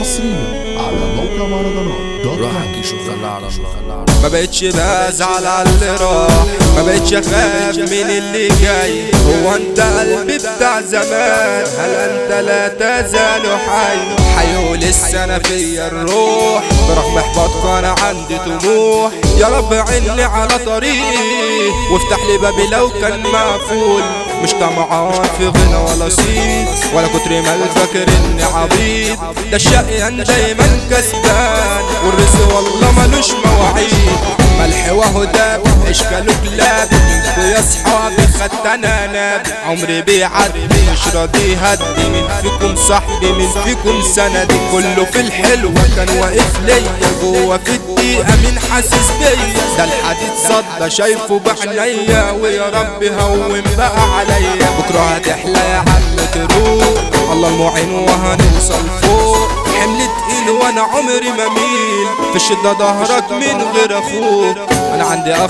حصريا على موقع مهرجانات دوت روح كوم. حكي شو خلى على الله ما بقتش بزعل على اللي راح ما بقتش اخاف من اللي جاي هو انت قلبي بتاع زمان هل انت لا تزال حي حي ولسه انا فيا الروح برغم احباطك انا عندي طموح يا رب عيني على طريقي وافتح لي بابي لو كان مقفول مش طمعان في غنى ولا صيت ولا كتر ما فاكر اني عبيط ده الشقيان دايما كسبان والرزق والله ملوش مواعيد ملح وهدى اشكاله كلاب منكو يا صحابي خدت انا ناب عمري بيعدي مش راضي هدي من فيكم صاحبي من فيكم سندي كله في الحلو كان واقف ليا جوه في الدقيقة مين حاسس بيا ده الحديد صدى شايفه بعينيا ويا رب هون بقى عليا بكرة هتحلى يا عم تروح الله المعين وهنوصل فوق حمل تقيل وانا عمري ما ميل في الشدة ظهرك من غير اخوك انا عندي اخ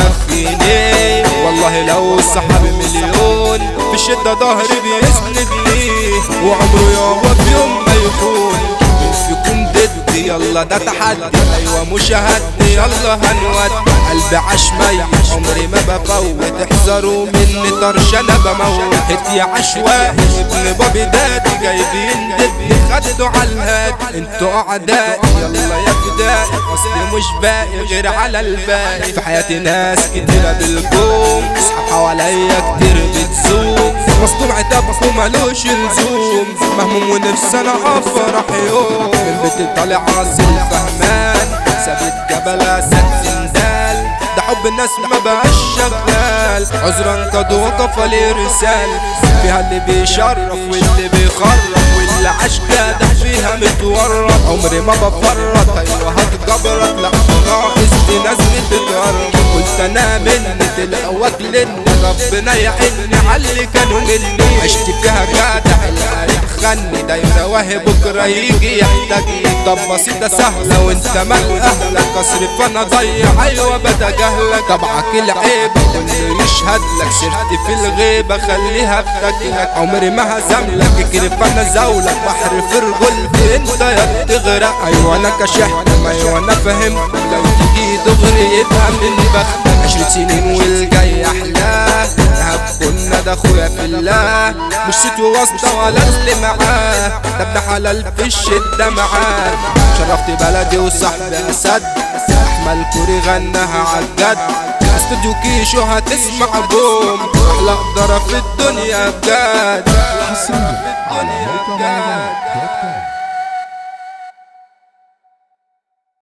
مكفيني والله لو الصحاب مليون في الشدة ظهري بيسند ليه وعمره يابا في يوم ما يكون مين فيكم ضدي يلا ده تحدي ايوه مش هدي يلا هنود قلبي عشمي عمري ما بفوت احذروا مني طرش انا بموت هدي عشوائي ابن بابي دادي جايبين ضدي خدوا على الهاد انتوا اعدائي يلا يا فدائي اصلي مش باقي غير على الباقي في حياتي ناس كتيرة بالكوم اصحاب حواليا كتير بتزوم مصدوم عتاب مصدوم ملوش لزوم مهموم ونفسي انا افرح يوم من بيتي طالع عاصل فهمان سابت جبل سد زندال ده حب الناس ما بقاش شغال عذرا قد وقف لي رسال فيها اللي بيشرف واللي بيخرف واللي عاش جادح فيها متورط عمري ما بفرط ايوه هتجبرك لا ناقص دي ناس بتتقرب قلت انا مني تلقواك لن ربنا يعيني على اللي كانوا مني عشت فيها جادح القريب خني دايما واهي بكره يجي يحتاجني طب بسيطة سهلة وانت مال اهلك اصرف انا ضيع ايوه بتجاهلك طبعك العيب كله يشهد لك سيرتي في الغيبة خليها بتاكلك عمري ما هزملك اجري فانا زولك بحر في رجولتي انت يا تغرق ايوه انا كشحت ايوه انا فهمت لو تيجي دغري يبقى من بختك عشر سنين والجاي احلاه نهب كنا ده اخويا في الله مش ست واسطة ولا اللي معاه ده ابن حلال في الشدة معاه شرفت بلدي وصاحبي اسد احمد كوري غناها عالجد استوديو كيشو هتسمع بوم احلى قدرة في الدنيا بجد